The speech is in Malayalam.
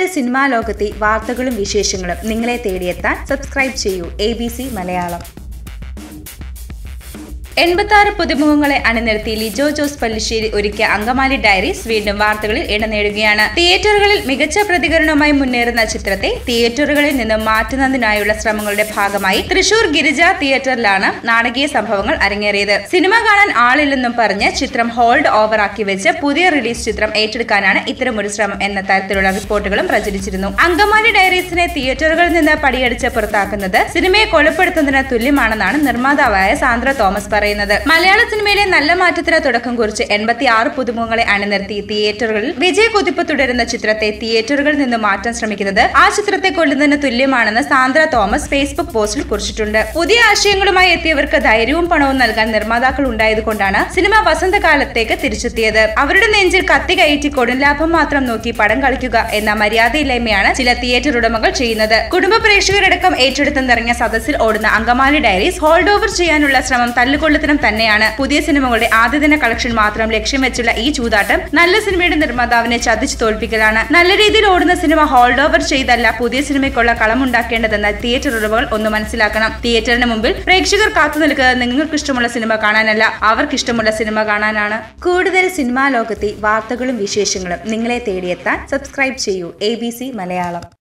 സിനിമാ ലോകത്തെ വാർത്തകളും വിശേഷങ്ങളും നിങ്ങളെ തേടിയെത്താൻ സബ്സ്ക്രൈബ് ചെയ്യൂ എ മലയാളം എൺപത്തി ആറ് പുതുമുഖങ്ങളെ അണിനിരത്തി ലിജോ ജോസ് പല്ലിശ്ശേരി ഒരുക്കിയ അങ്കമാലി ഡയറീസ് വീണ്ടും വാർത്തകളിൽ ഇടം നേടുകയാണ് തിയേറ്ററുകളിൽ മികച്ച പ്രതികരണവുമായി മുന്നേറുന്ന ചിത്രത്തെ തിയേറ്ററുകളിൽ നിന്നും മാറ്റുന്നതിനായുള്ള ശ്രമങ്ങളുടെ ഭാഗമായി തൃശൂർ ഗിരിജ തിയേറ്ററിലാണ് നാടകീയ സംഭവങ്ങൾ അരങ്ങേറിയത് സിനിമ കാണാൻ ആളില്ലെന്നും പറഞ്ഞ് ചിത്രം ഹോൾഡ് ഓവർ ആക്കി വെച്ച് പുതിയ റിലീസ് ചിത്രം ഏറ്റെടുക്കാനാണ് ഇത്തരമൊരു ശ്രമം എന്ന തരത്തിലുള്ള റിപ്പോർട്ടുകളും പ്രചരിച്ചിരുന്നു അങ്കമാലി ഡയറീസിനെ തിയേറ്ററുകളിൽ നിന്ന് പടിയടിച്ച് പുറത്താക്കുന്നത് സിനിമയെ കൊലപ്പെടുത്തുന്നതിന് തുല്യമാണെന്നാണ് നിർമ്മാതാവായ സാന്ദ്ര തോമസ് പറയുന്നത് മലയാള സിനിമയിലെ നല്ല മാറ്റത്തിന് തുടക്കം കുറിച്ച് എൺപത്തി ആറ് പുതുമുഖങ്ങളെ അണിനിർത്തി തിയേറ്ററുകളിൽ വിജയ കുതിപ്പ് തുടരുന്ന ചിത്രത്തെ തിയേറ്ററുകളിൽ നിന്ന് മാറ്റാൻ ശ്രമിക്കുന്നത് ആ ചിത്രത്തെ കൊല്ലുന്നതിന് തുല്യമാണെന്ന് സാന്ദ്ര തോമസ് ഫേസ്ബുക്ക് പോസ്റ്റിൽ കുറിച്ചിട്ടുണ്ട് പുതിയ ആശയങ്ങളുമായി എത്തിയവർക്ക് ധൈര്യവും പണവും നൽകാൻ നിർമ്മാതാക്കൾ ഉണ്ടായതുകൊണ്ടാണ് സിനിമ വസന്തകാലത്തേക്ക് തിരിച്ചെത്തിയത് അവരുടെ നെഞ്ചിൽ കത്തി കയറ്റി കൊടുംലാഭം മാത്രം നോക്കി പടം കളിക്കുക എന്ന മര്യാദയില്ലായ്മയാണ് ചില തിയേറ്റർ ഉടമകൾ ചെയ്യുന്നത് കുടുംബ പ്രേക്ഷകരടക്കം ഏറ്റെടുത്തെന്നിറങ്ങിയ സദസ്സിൽ ഓടുന്ന അങ്കമാലി ഡയറീസ് ഹോൾഡ് ഓവർ ചെയ്യാനുള്ള ശ്രമം തല്ലുകൊള്ളത്തിനും തന്നെയാണ് പുതിയ സിനിമകളുടെ ആദ്യദിന കളക്ഷൻ മാത്രം ലക്ഷ്യം വെച്ചുള്ള ഈ ചൂതാട്ടം നല്ല സിനിമയുടെ നിർമ്മാതാവിനെ ചതിച്ചു തോൽപ്പിക്കലാണ് നല്ല രീതിയിൽ ഓടുന്ന സിനിമ ഹോൾഡ് ഓവർ ചെയ്തല്ല പുതിയ സിനിമയ്ക്കുള്ള കളമുണ്ടാക്കേണ്ടതെന്ന് തിയേറ്റർ ഉടമകൾ ഒന്ന് മനസ്സിലാക്കണം തിയേറ്ററിന് മുമ്പിൽ പ്രേക്ഷകർ കാത്തു നിൽക്കുന്നത് നിങ്ങൾക്ക് ഇഷ്ടമുള്ള സിനിമ കാണാനല്ല അവർക്ക് ഇഷ്ടമുള്ള സിനിമ കാണാനാണ് കൂടുതൽ സിനിമാ ലോകത്തെ വാർത്തകളും വിശേഷങ്ങളും നിങ്ങളെ തേടിയെത്താൻ സബ്സ്ക്രൈബ് ചെയ്യൂ എ മലയാളം